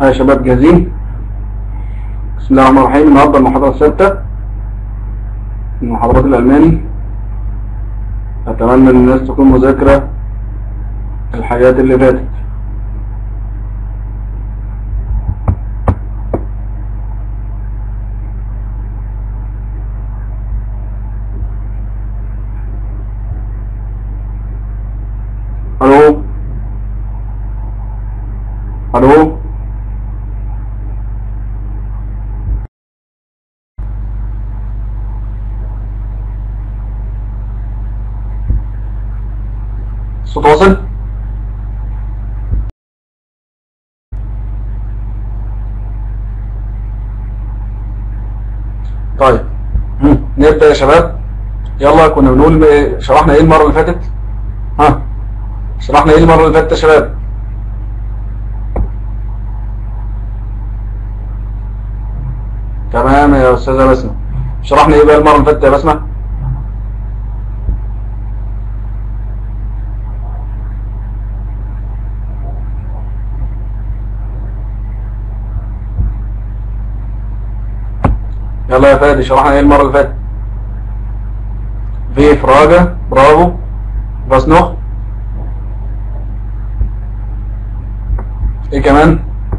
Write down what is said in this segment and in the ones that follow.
ها يا شباب جاهزين بسم الله الرحمن الرحيم النهارده المحاضرة السادسة من محاضرات الألماني أتمنى إن الناس تكون مذاكرة الحاجات اللي فاتت ألو ألو الصوت واصل طيب مم. نبدأ يا شباب يلا كنا بنقول إيه- شرحنا ايه المرة اللي فاتت ها شرحنا ايه المرة اللي فاتت يا شباب تمام يا استاذة بسمة شرحنا ايه بقى المرة اللي فاتت يا بسمة يلا يا فادي شرحنا ايه المرة اللي فاتت في فراجة برافو was noch ايه كمان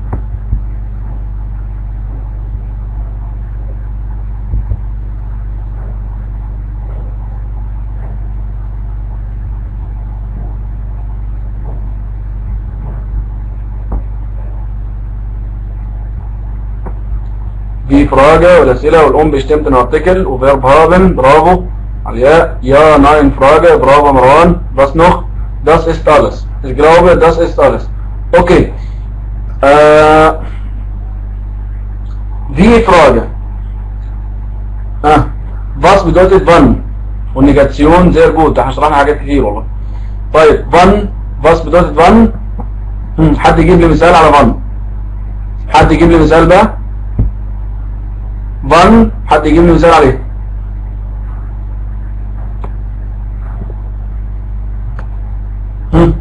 في فراجة والأسئلة والأم بيشتمتن ارتكل وفيرب هابن برافو علياء يا ناين فراجة برافو مروان was noch das ist alles ich glaube das ist alles okay äh, die Frage ah, was bedeutet wann und Negation sehr gut da هشرحنا حاجات كتير والله طيب wann was bedeutet wann hm, حد يجيب لي مثال على wann حد يجيب لي مثال بقى wann حد يجيب لي مثال عليه هم.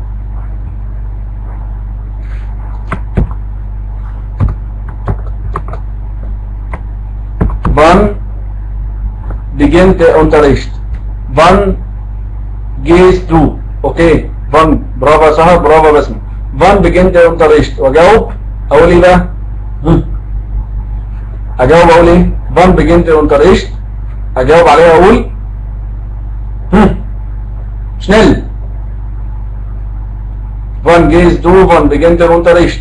Wann beginnt der Unterricht? Wann gehst du? Okay, wann? Bravo Sahar, bravo Basma. Wann beginnt der Unterricht? وجاوب أقول إيه بقى؟ هم. أجاوب أقول إيه؟ wann beginnt der Unterricht؟ أجاوب عليها أقول هم. schnell Wann gehst du, wann beginnt der Unterricht?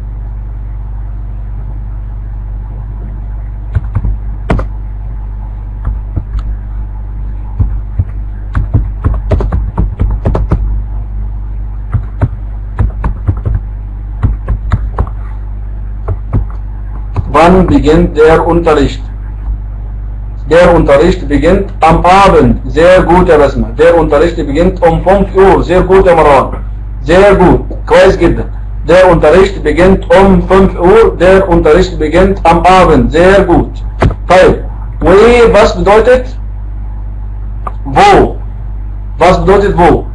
Wann beginnt der Unterricht? Der Unterricht beginnt am Abend. Sehr gut, Herr Basma. Der Unterricht beginnt um 5 Uhr. Sehr gut, Herr Marwan. Sehr gut. كويس جدا. Der Unterricht beginnt um 5 Uhr. Der Unterricht beginnt am Abend. Sehr gut. طيب. و was bedeutet? Wo? Was bedeutet wo?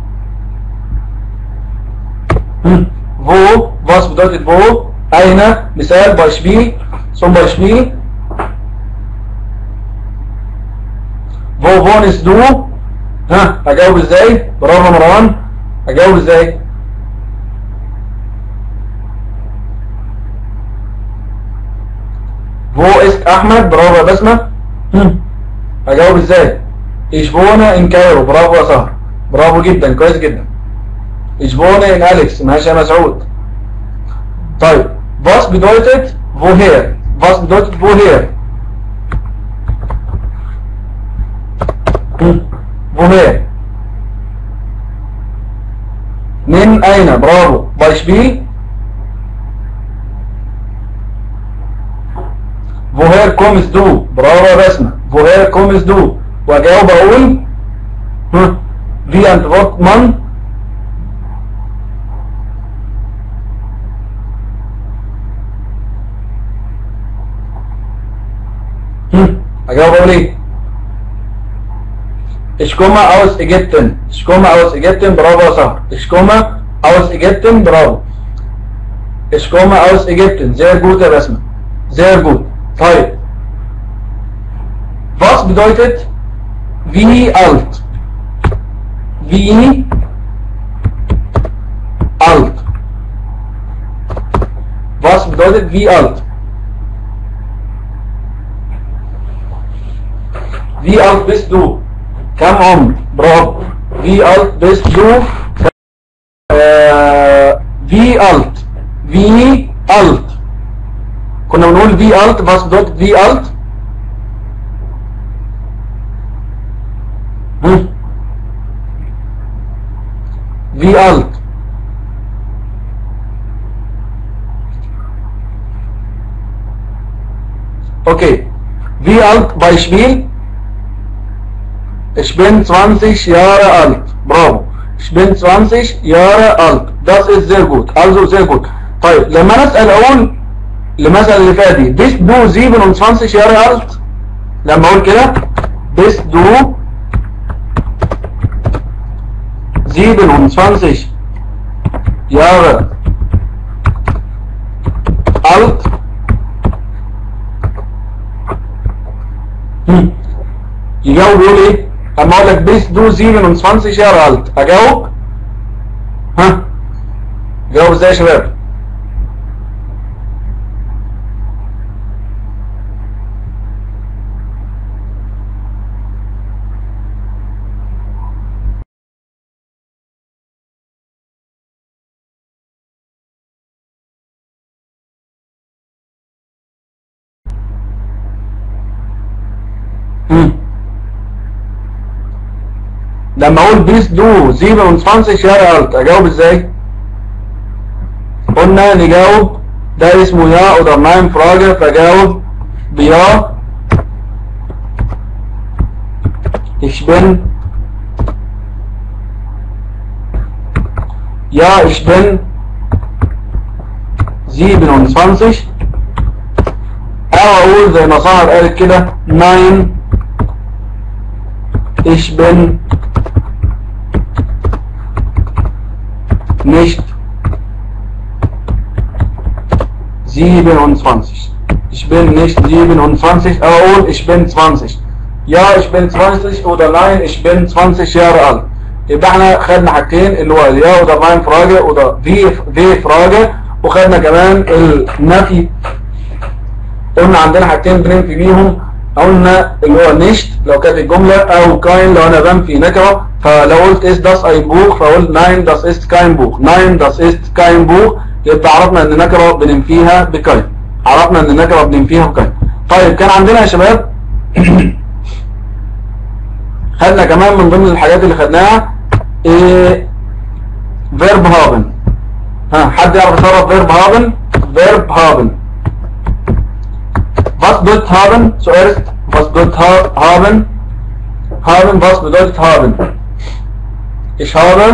Hm. Wo? Was bedeutet wo? Eine. مثال Beispiel. Zum Beispiel. Wo wohnst du? ها اجاوب ازاي برافو مروان اجاوب ازاي Wo ist احمد برافو يا بسمة هم. اجاوب ازاي Ich wohne in Cairo برافو يا سهر برافو جدا كويس جدا Ich wohne in Alex ماشي يا مسعود طيب was bedeutet woher was bedeutet woher hm. woher من أين برافو Beispiel woher kommst du برافو يا بسمة woher kommst du وأجاوب أقول hm. wie antwortet man hm. أجاوب أقول إيه Ich komme aus Ägypten. Ich komme aus Ägypten, bravo Sahar. Ich komme aus Ägypten, bravo. Ich komme aus Ägypten. Sehr gut, Herr Besmer. Sehr gut. طيب. Was bedeutet wie alt? Wie alt? Was bedeutet wie alt? Wie alt bist du? كم عمر؟ برافو. Wie alt bist du? Äh, wie alt? Wie alt? كنا بنقول wie alt was bedeutet wie alt؟ hm? Wie alt? Okay. Wie alt Beispiel? Ich bin 20 Jahre alt. Bravo. Ich bin 20 Jahre alt. Das ist sehr gut. Also sehr gut. طيب لما انا اسال اقول المسألة اللي فاتت دي bist du 27 Jahre alt لما اقول كده bist du 27 Jahre alt hm. يجاوب يقول ايه اما اقول لك bist du 27 Jahre alt اجاوب ها جاوب ازاي يا شباب مم. لما اقول بيس دو 27 Jahre alt اجاوب ازاي قلنا نجاوب ده اسمه يا oder nein Frage فجاوب بيا ich bin ja ich bin 27 او اقول زي ما سهر قالت كده nein ich bin nicht 27. Ich bin nicht 27, aber und ich bin 20. Ja, ich bin 20 oder nein, ich bin 20 Jahre alt. يبقى احنا خدنا حاجتين اللي هو يا oder nein Frage oder wie wie Frage وخدنا كمان النفي قلنا عندنا حاجتين بننفي بيهم قلنا اللي هو نشت لو كانت الجملة او كاين لو انا بنفي نكرة فلو قلت ist das ein Buch فقلت nein das ist kein Buch nein das ist kein Buch يبقى عرفنا ان نكرة بننفيها بكاين عرفنا ان نكرة بننفيها بكاين طيب كان عندنا يا شباب خدنا كمان من ضمن الحاجات اللي خدناها ايه فيرب هابن ها حد يعرف يصرف فيرب هابن فيرب هابن Was bedeutet haben? Zuerst, was bedeutet haben? Haben, was bedeutet haben? Ich habe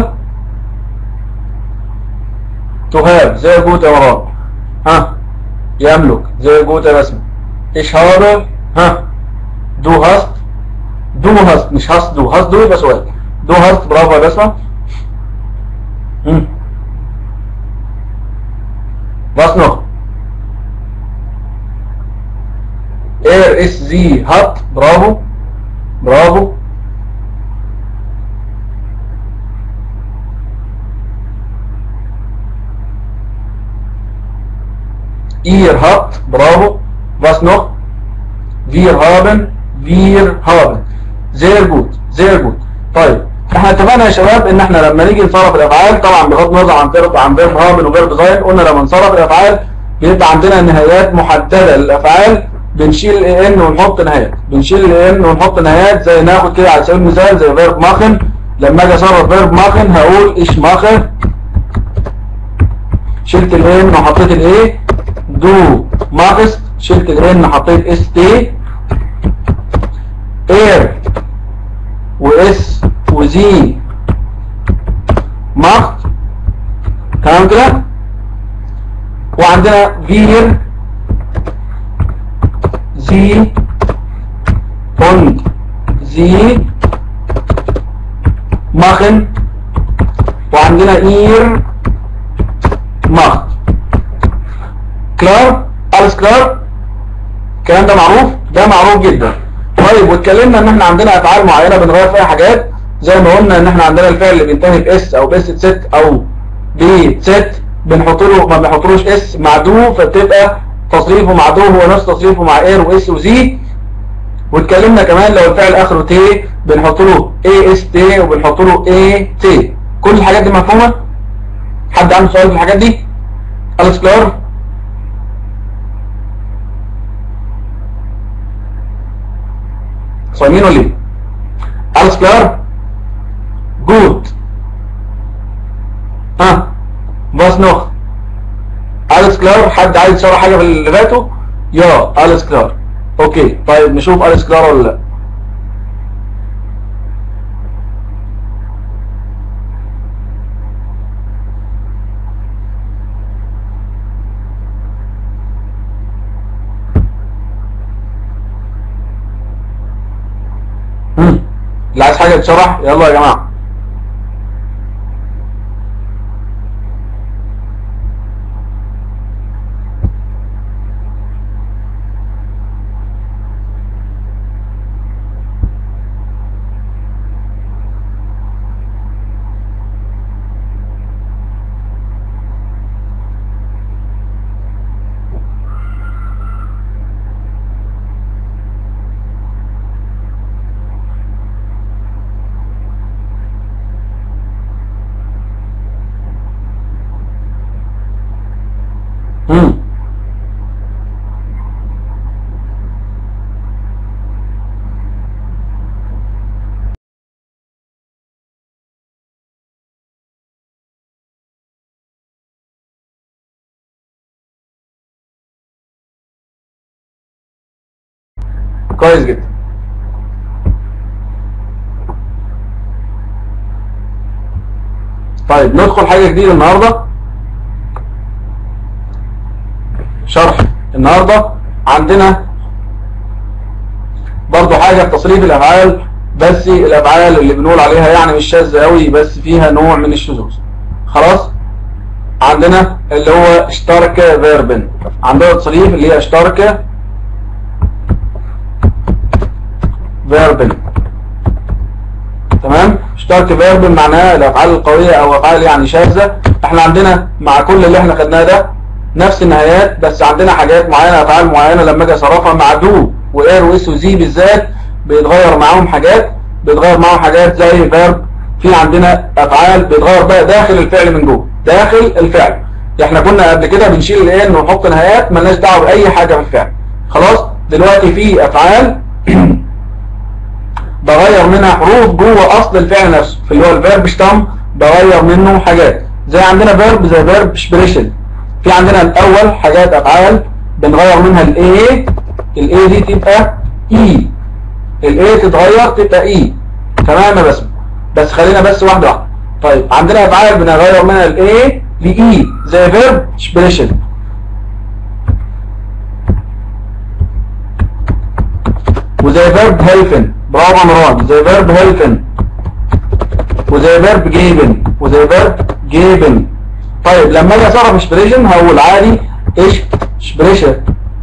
to have, sehr gut, Herr Marab. Ha, يملك, sehr gut, Herr Basma. Ich habe, ha, du hast, du hast, nicht hast du, hast du يبقى سؤال. Du hast, bravo, Herr Basma. Hm. Was noch? Er ist, sie hat, bravo, bravo. Ihr habt, bravo. Was noch? Wir haben, wir haben. Sehr gut, sehr gut. طيب احنا اتفقنا يا شباب ان احنا لما نيجي نصرف الافعال طبعا بغض النظر عن فيرب عن فيرب هامن وفيرب زاين قلنا لما نصرف الافعال بيبقى عندنا نهايات محدده للافعال بنشيل الاي ان ونحط نهايات بنشيل الاي ان ونحط نهايات زي ناخد كده على سبيل المثال زي فيرب ماخن لما اجي اصرف فيرب ماخن هقول ايش ماخن شلت الاي ان وحطيت الاي دو ماخست شلت الاي ان حطيت اس تي اير واس وزي ماخت تمام كده وعندنا فير sie und sie machen وعندنا ihr macht كلار اليس كلار الكلام ده معروف ده معروف جدا طيب واتكلمنا ان احنا عندنا افعال معينه بنغير فيها حاجات زي ما قلنا ان احنا عندنا الفعل اللي بينتهي باس او باس ست او بست بنحط له ما بنحطلوش اس مع دو فبتبقى تصريفه مع دو هو نفس تصريفه مع اير واس وزي واتكلمنا كمان لو الفعل اخره تي بنحط له اي اس تي وبنحط له اي تي كل الحاجات دي مفهومه حد عنده سؤال في الحاجات دي خلاص كلار صايمين ولا ايه alles klar gut ها was noch alles klar حد عايز يشرح حاجه في اللي فاتوا يا alles klar اوكي طيب نشوف alles klar ولا لا مم. اللي عايز حاجه تشرح يلا يا جماعه مم. كويس جدا طيب ندخل حاجة جديدة النهاردة شرح النهاردة عندنا برضو حاجة في تصريف الأفعال بس الأفعال اللي بنقول عليها يعني مش شاذة قوي بس فيها نوع من الشذوذ خلاص عندنا اللي هو اشترك فيربن عندنا تصريف اللي هي اشترك فيربن تمام اشترك فيربن معناها الافعال القويه او افعال يعني شاذه احنا عندنا مع كل اللي احنا خدناه ده نفس النهايات بس عندنا حاجات معينه افعال معينه لما اجي اصرفها مع دو واير واس وزي بالذات بيتغير معاهم حاجات بيتغير معاهم حاجات زي فيرب في عندنا افعال بيتغير بقى داخل الفعل من جوه داخل الفعل احنا كنا قبل كده بنشيل الان ونحط نهايات ملناش دعوه باي حاجه في الفعل خلاص دلوقتي في افعال بغير منها حروف جوه اصل الفعل نفسه في اللي هو الفيرب شتام بغير منه حاجات زي عندنا فيرب زي فيرب سبريشن في عندنا الاول حاجات افعال بنغير منها الاي الاي دي تبقى اي الاي تتغير تبقى اي تمام يا بسم بس خلينا بس واحده واحده طيب عندنا افعال بنغير منها الاي لاي زي فيرب سبريشن وزي فيرب هيلفن برافو يا مروان زي فيرب هيلفن وزي فيرب جيبن وزي فيرب جيبن طيب لما اجي اصرف سبريشن هقول عادي ايش سبريشن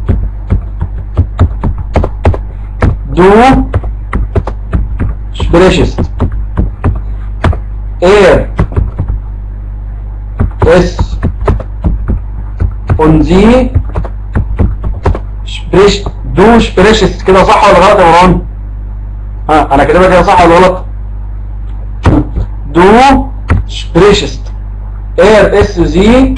دو سبريشست اير اس اونزي سبريش دو سبريشست كده صح ولا غلط يا مروان ها انا كاتبها كده صح ولا غلط دو سبريشست اير اس زي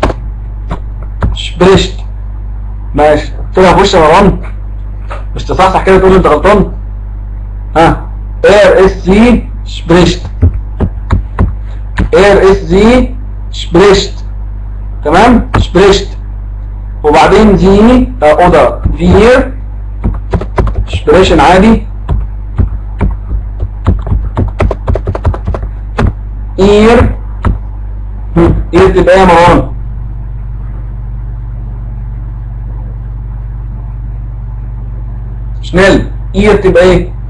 سبريشت ماشي كده في وش يا مروان مش تصحصح كده تقول انت غلطان ها اير اس زي سبريشت اير اس زي سبريشت تمام سبريشت وبعدين زي اوضه فير سبريشن عادي اير اير تبقى ايه يا مروان شنيل اير تبقى ايه